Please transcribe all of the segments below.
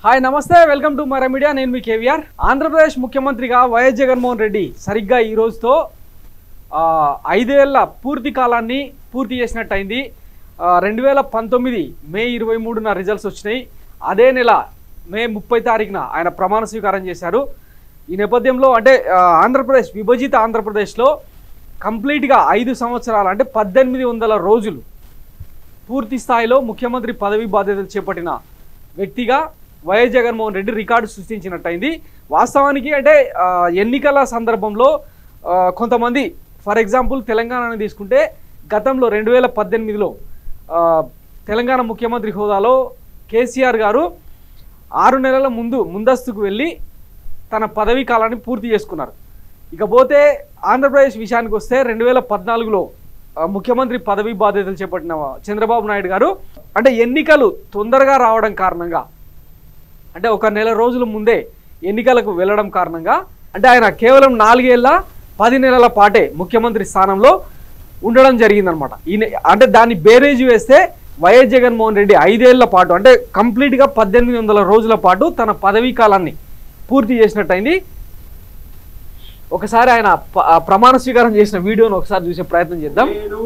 hi నమస్తే welcome to మర media నేను మీ కేవీఆర్ ఆంధ్రప్రదేశ్ ముఖ్యమంత్రిగా వైఎస్ జగన్మోహన్ రెడ్డి సరిగ్గా ఈ రోజుతో ఆ, ఐదేళ్ల పూర్తి కాలాన్ని పూర్తి చేసినట్టయింది రెండు వేల పంతొమ్మిది మే ఇరవై మూడున రిజల్ట్స్ వచ్చినాయి అదే నెల మే ముప్పై తారీఖున ఆయన ప్రమాణ స్వీకారం చేశారు ఈ నేపథ్యంలో అంటే ఆ, ఆంధ్రప్రదేశ్ విభజిత ఆంధ్రప్రదేశ్లో కంప్లీట్గా ఐదు సంవత్సరాలు అంటే పద్దెనిమిది వందల రోజులు పూర్తి స్థాయిలో ముఖ్యమంత్రి పదవి బాధ్యతలు చేపట్టిన వ్యక్తిగా వైఎస్ జగన్మోహన్ రెడ్డి రికార్డు సృష్టించినట్టయింది వాస్తవానికి అంటే ఆ, ఎన్నికల సందర్భంలో ఆ, కొంతమంది ఫర్ ఎగ్జాంపుల్ తెలంగాణని తీసుకుంటే గతంలో రెండు వేల పద్దెనిమిదిలో తెలంగాణ ముఖ్యమంత్రి హోదాలో కేసీఆర్ గారు ఆరు నెలల ముందు ముందస్తుకు వెళ్ళి తన పదవీ కాలాన్ని పూర్తి చేసుకున్నారు ఇకపోతే ఆంధ్రప్రదేశ్ విషయానికి వస్తే రెండు వేల పద్నాలుగులో ఆ, ముఖ్యమంత్రి పదవీ బాధ్యతలు చేపట్టిన చంద్రబాబు నాయుడు గారు అంటే ఎన్నికలు తొందరగా రావడం కారణంగా అంటే ఒక నెల రోజుల ముందే ఎన్నికలకు వెళ్ళడం కారణంగా అంటే ఆయన కేవలం నాలుగేళ్ల పది నెలల పాటే ముఖ్యమంత్రి స్థానంలో ఉండడం జరిగిందనమాట ఈయన అంటే దాన్ని బేరేజ్ వేస్తే వైఎస్ జగన్మోహన్ రెడ్డి ఐదేళ్ల పాటు అంటే కంప్లీట్గా పద్దెనిమిది వందల రోజుల పాటు తన పదవీ కాలాన్ని పూర్తి చేసినట్టయింది ఒకసారి ఆయన ప- ఆ ప్రమాణ స్వీకారం చేసిన వీడియోను ఒకసారి చూసే ప్రయత్నం చేద్దాం నేను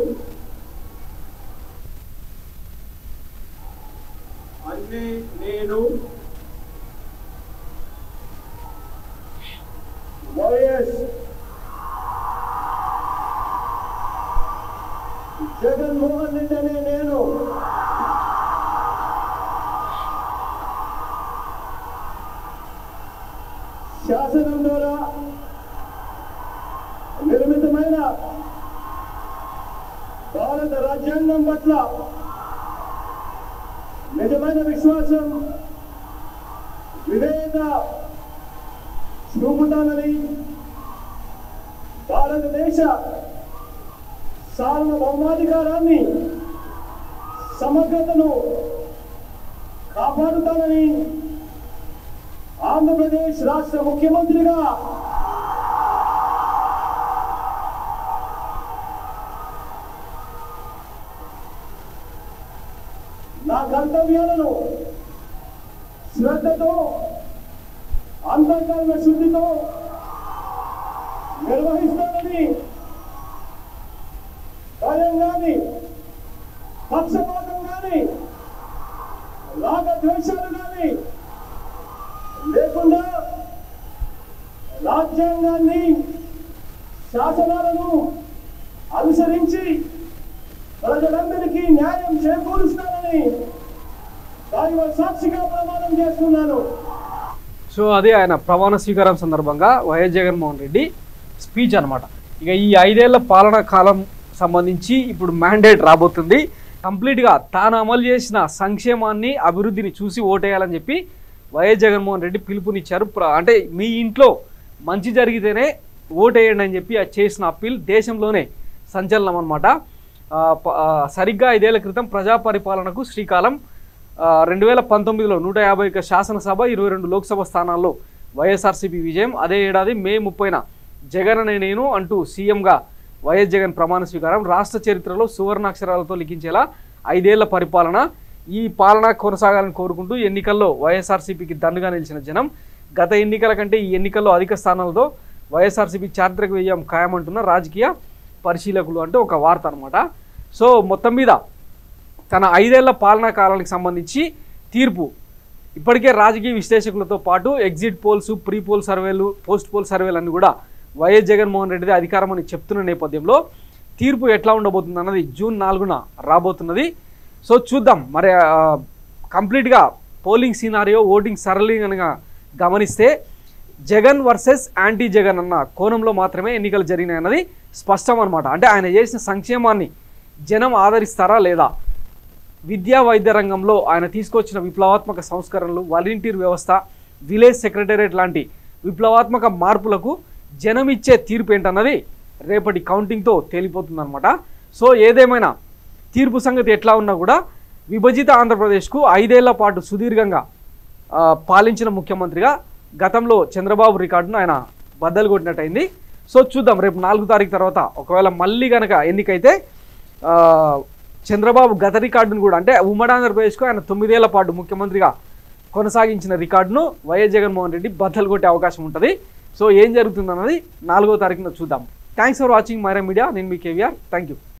అన్ని నేను వైఎస్ జగన్మోహన్ రెడ్డి అనే నేను శాసనం ద్వారా నిర్మితమైన భారత రాజ్యాంగం పట్ల నిజమైన విశ్వాసం విధేయత చూపుతానని భారతదేశ సార్వభౌమాధికారాన్ని సమగ్రతను కాపాడుతానని ఆంధ్రప్రదేశ్ రాష్ట్ర ముఖ్యమంత్రిగా నా కర్తవ్యాలను శ్రద్ధతో అంతర్కరణ శుద్ధితో నిర్వహిస్తానని భయం కానీ పక్షపాతం కానీ రాగద్వేషాలు కానీ లేకుండా రాజ్యాంగాన్ని శాసనాలను అనుసరించి ప్రజలందరికీ న్యాయం చేకూరుస్తానని దైవ సాక్షిగా ప్రమాణం చేస్తున్నాను సో అది ఆయన ప్రమాణ స్వీకారం సందర్భంగా వైఎస్ జగన్మోహన్ రెడ్డి స్పీచ్ అన్నమాట ఇక ఈ ఐదేళ్ల పాలనా కాలం సంబంధించి ఇప్పుడు మ్యాండేట్ రాబోతుంది కంప్లీట్గా తాను అమలు చేసిన సంక్షేమాన్ని అభివృద్ధిని చూసి ఓటేయాలని చెప్పి వైఎస్ జగన్మోహన్ రెడ్డి పిలుపునిచ్చారు ప్ర- అంటే మీ ఇంట్లో మంచి జరిగితేనే ఓటేయండి అని చెప్పి అది చేసిన అప్పీల్ దేశంలోనే సంచలనం అనమాట సరిగ్గా ఐదేళ్ల క్రితం ప్రజా పరిపాలనకు శ్రీకాలం రెండు వేల పంతొమ్మిదిలో నూట యాభై ఒక్క శాసనసభ ఇరవై రెండు లోక్సభ స్థానాల్లో వైఎస్ఆర్సీపీ విజయం అదే ఏడాది మే ముప్పైన జగన్ అనే నేను అంటూ సీఎంగా వైఎస్ జగన్ ప్రమాణ స్వీకారం రాష్ట్ర చరిత్రలో సువర్ణాక్షరాలతో లిఖించేలా ఐదేళ్ల పరిపాలన ఈ పాలన కొనసాగాలని కోరుకుంటూ ఎన్నికల్లో వైఎస్ఆర్సీపీకి దండుగా నిలిచిన జనం గత ఎన్నికల కంటే ఈ ఎన్నికల్లో అధిక స్థానాలతో వైఎస్ఆర్సీపీ చారిత్రక విజయం ఖాయమంటున్న రాజకీయ పరిశీలకులు అంటే ఒక వార్త అనమాట సో మొత్తం మీద తన ఐదేళ్ల పాలనా కాలానికి సంబంధించి తీర్పు ఇప్పటికే రాజకీయ విశ్లేషకులతో పాటు ఎగ్జిట్ పోల్స్ ప్రీ పోల్ సర్వేలు పోస్ట్ పోల్ సర్వేలు అన్ని కూడా వైఎస్ జగన్మోహన్ రెడ్డిది అధికారం అని చెప్తున్న నేపథ్యంలో తీర్పు ఎట్లా ఉండబోతుంది అన్నది జూన్ నాలుగున రాబోతున్నది సో చూద్దాం మరి ఆ, కంప్లీట్గా పోలింగ్ సీనారియో ఓటింగ్ సరళి కనుక గమనిస్తే జగన్ వర్సెస్ యాంటీ జగన్ అన్న కోణంలో మాత్రమే ఎన్నికలు జరిగినాయి అన్నది స్పష్టం అనమాట అంటే ఆయన చేసిన సంక్షేమాన్ని జనం ఆదరిస్తారా లేదా విద్యా వైద్య రంగంలో ఆయన తీసుకొచ్చిన విప్లవాత్మక సంస్కరణలు వాలంటీర్ వ్యవస్థ విలేజ్ సెక్రటేరియట్ లాంటి విప్లవాత్మక మార్పులకు జనం ఇచ్చే తీర్పు ఏంటన్నది రేపటి కౌంటింగ్తో తేలిపోతుందన్నమాట సో ఏదేమైనా తీర్పు సంగతి ఎట్లా ఉన్నా కూడా విభజిత ఆంధ్రప్రదేశ్కు ఐదేళ్ల పాటు సుదీర్ఘంగా ఆ, పాలించిన ముఖ్యమంత్రిగా గతంలో చంద్రబాబు రికార్డును ఆయన బద్దలు కొట్టినట్టయింది సో చూద్దాం రేపు నాలుగు తారీఖు తర్వాత ఒకవేళ మళ్ళీ కనుక ఎన్నికైతే ఆ, చంద్రబాబు గత రికార్డును కూడా అంటే ఉమ్మడి ఆంధ్రప్రదేశ్కు ఆయన తొమ్మిదేళ్ల పాటు ముఖ్యమంత్రిగా కొనసాగించిన రికార్డును వైఎస్ జగన్మోహన్ రెడ్డి బద్దలు కొట్టే అవకాశం ఉంటుంది సో ఏం జరుగుతుందన్నది నాలుగో తారీఖున చూద్దాం thanks for watching Myra media నేను మీ కేవీఆర్ థ్యాంక్ యూ